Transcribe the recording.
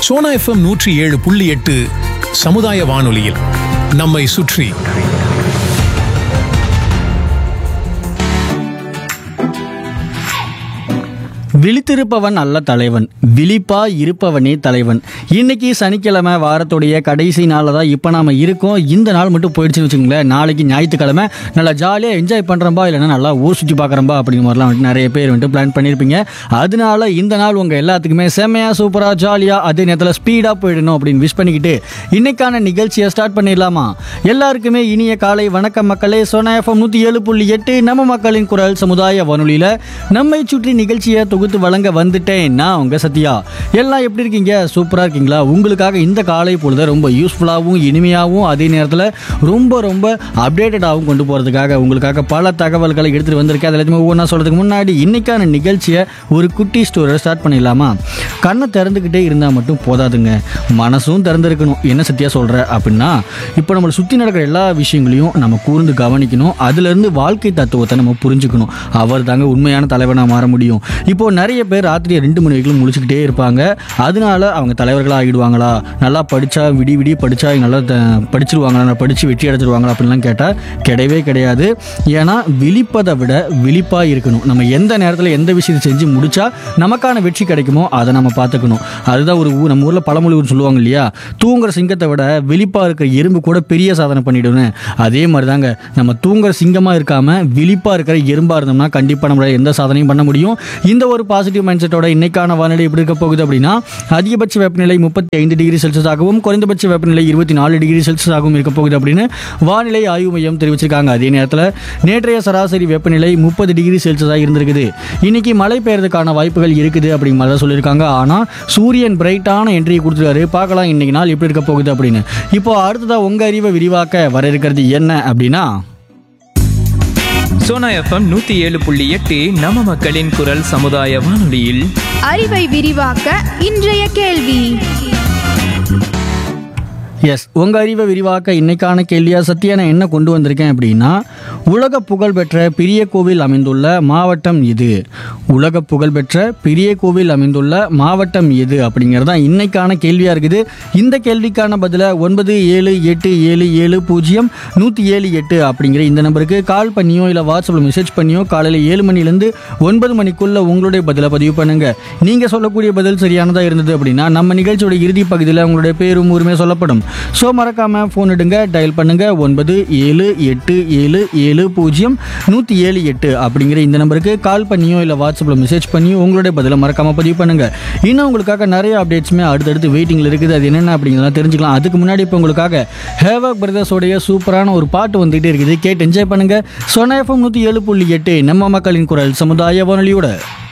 Sona FM நூற்றி ஏழு புள்ளி எட்டு சமுதாய வானொலியில் நம்மை சுற்றி விழித்திருப்பவன் அல்ல தலைவன் விழிப்பா இருப்பவனே தலைவன் இன்னைக்கு சனிக்கிழமை வாரத்துடைய கடைசி நாளில் தான் இப்போ நாம இருக்கோம் இந்த நாள் மட்டும் போயிடுச்சுன்னு வச்சுங்களேன் நாளைக்கு ஞாயிற்றுக்கிழமை நல்லா ஜாலியாக என்ஜாய் பண்ணுறம்பா இல்லைன்னா நல்லா ஊர் சுற்றி பார்க்குறம்பா அப்படிங்கிற மாதிரிலாம் வந்துட்டு நிறைய பேர் வந்துட்டு பிளான் பண்ணியிருப்பீங்க அதனால இந்த நாள் உங்கள் எல்லாத்துக்குமே செம்மையாக சூப்பராக ஜாலியாக அதே நேரத்தில் ஸ்பீடாக போயிடணும் அப்படின்னு விஷ் பண்ணிக்கிட்டு இன்னைக்கான நிகழ்ச்சியை ஸ்டார்ட் பண்ணிடலாமா எல்லாருக்குமே இனிய காலை வணக்கம் மக்களே சோனா எஃப்எம் நூற்றி ஏழு புள்ளி எட்டு நம்ம மக்களின் குரல் சமுதாய வானொலியில் நம்மை சுற்றி நிகழ்ச்சியை தொகுத்து வழங்க வந்துட்டேன் நான் உங்க சத்யா எல்லாம் எப்படி இருக்கீங்க சூப்பராக இருக்கீங்களா உங்களுக்காக இந்த காலை பொழுத ரொம்ப யூஸ்ஃபுல்லாகவும் இனிமையாகவும் அதே நேரத்தில் ரொம்ப ரொம்ப அப்டேட்டடாகவும் கொண்டு போகிறதுக்காக உங்களுக்காக பல தகவல்களை எடுத்துகிட்டு வந்திருக்கேன் அது எல்லாத்தையுமே ஒவ்வொன்றா சொல்கிறதுக்கு முன்னாடி இன்னைக்கான நிகழ்ச்சியை ஒரு குட்டி ஸ்டோரியை ஸ்டார்ட் பண்ணிடலாமா கண்ணை திறந்துக்கிட்டே இருந்தால் மட்டும் போதாதுங்க மனசும் திறந்திருக்கணும் என்ன சத்தியா சொல்கிற அப்படின்னா இப்போ நம்மளை சுற்றி நடக்கிற எல்லா விஷயங்களையும் நம்ம கூர்ந்து கவனிக்கணும் அதுலேருந்து வாழ்க்கை தத்துவத்தை நம்ம புரிஞ்சுக்கணும் அவர் தாங்க உண்மையான தலைவனாக மாற முடியும் இப்போ நிறைய பேர் ராத்திரி ரெண்டு மணி வரைக்கும் முழிச்சுக்கிட்டே இருப்பாங்க அதனால அவங்க தலைவர்களாக ஆகிடுவாங்களா நல்லா படித்தா விடி விடி படித்தா நல்லா த- படிச்சிருவாங்களா நல்லா படித்து வெற்றி அடைச்சிருவாங்களா அப்படின்லாம் கேட்டால் கிடையவே கிடையாது ஏன்னா விழிப்பதை விட விழிப்பாக இருக்கணும் நம்ம எந்த நேரத்தில் எந்த விஷயத்தை செஞ்சு முடிச்சா நமக்கான வெற்றி கிடைக்குமோ அதை நம்ம பார்த்துக்கணும் அதுதான் ஒரு ஊர் நம்ம ஊரில் பழமொழி ஊர் சொல்லுவாங்க இல்லையா தூங்குற சிங்கத்தை விட விழிப்பாக இருக்கிற எறும்பு கூட பெரிய சாதனை பண்ணிடுன்னு அதே மாதிரி தாங்க நம்ம தூங்குற சிங்கமாக இருக்காமல் விழிப்பாக இருக்கிற எறும்பாக இருந்தோம்னா கண்டிப்பாக நம்மளால எந்த சாதனையும் பண்ண முடியும் இந்த ஒரு பாசிட்டிவ் மைண்ட் செட்டோட இன்னைக்கான வானிலை எப்படி இருக்க போகுது அப்படின்னா அதிகபட்ச வெப்பநிலை முப்பத்தி ஐந்து டிகிரி செல்சியஸ் ஆகவும் குறைந்தபட்ச வெப்பநிலை இருபத்தி நாலு டிகிரி செல்சியஸ் ஆகவும் இருக்க போகுது அப்படின்னு வானிலை ஆய்வு மையம் தெரிவிச்சிருக்காங்க அதே நேரத்தில் நேற்றைய சராசரி வெப்பநிலை முப்பது டிகிரி செல்சியஸாக இருந்திருக்குது இன்னைக்கு மழை பெய்யறதுக்கான வாய்ப்புகள் இருக்குது அப்படிங்கிற மாதிரி தான் சொல்லியிருக்காங்க ஆனால் சூரியன் பிரைட்டான என்ட்ரியை கொடுத்துருக்காரு பார்க்கலாம் இன்னைக்கு நாள் எப்படி இருக்க போகுது அப்படின்னு இப்போ அடுத்ததாக உங்கள் அறிவை விரிவாக்க வர இருக்கிறது என்ன அப்படின்னா சோனா எஃப்எம் நூத்தி ஏழு புள்ளி எட்டு நம்ம மக்களின் குரல் சமுதாய வானொலியில் அறிவை விரிவாக்க இன்றைய கேள்வி எஸ் உங்கள் அறிவை விரிவாக்க இன்னைக்கான கேள்வியா சத்யா நான் என்ன கொண்டு வந்திருக்கேன் அப்படின்னா உலக புகழ்பெற்ற பெரிய கோவில் அமைந்துள்ள மாவட்டம் இது உலக புகழ்பெற்ற பெரிய கோவில் அமைந்துள்ள மாவட்டம் எது அப்படிங்கிறது தான் இன்னைக்கான கேள்வியாக இருக்குது இந்த கேள்விக்கான பதிலை ஒன்பது ஏழு எட்டு ஏழு ஏழு பூஜ்ஜியம் நூற்றி ஏழு எட்டு அப்படிங்கிற இந்த நம்பருக்கு கால் பண்ணியோ இல்லை வாட்ஸ்அப்பில் மெசேஜ் பண்ணியோ காலையில் ஏழு மணிலேருந்து ஒன்பது மணிக்குள்ள உங்களுடைய பதிலை பதிவு பண்ணுங்க நீங்கள் சொல்லக்கூடிய பதில் சரியானதாக இருந்தது அப்படின்னா நம்ம நிகழ்ச்சியோட இறுதி பகுதியில் உங்களுடைய பேரும் ஊருமே சொல்லப்படும் ஸோ மறக்காம ஃபோன் எடுங்க டயல் பண்ணுங்க ஒன்பது ஏழு எட்டு ஏழு ஏழு பூஜ்ஜியம் நூற்றி ஏழு எட்டு அப்படிங்கிற இந்த நம்பருக்கு கால் பண்ணியோ இல்லை வாட்ஸ்அப்பில் மெசேஜ் பண்ணியோ உங்களுடைய பதிலை மறக்காம பதிவு பண்ணுங்க இன்னும் உங்களுக்காக நிறைய அப்டேட்ஸுமே அடுத்தடுத்து வெயிட்டிங்கில் இருக்குது அது என்னென்ன அப்படிங்கிறதெல்லாம் தெரிஞ்சுக்கலாம் அதுக்கு முன்னாடி இப்போ உங்களுக்காக ஹேவக் பிரதர்ஸோடைய சூப்பரான ஒரு பாட்டு வந்துகிட்டே இருக்குது கேட்டு என்ஜாய் பண்ணுங்க சொன்ன எஃப்எம் நூற்றி ஏழு புள்ளி எட்டு நம்ம மக்களின் குரல் சமுதாய வானொலியோட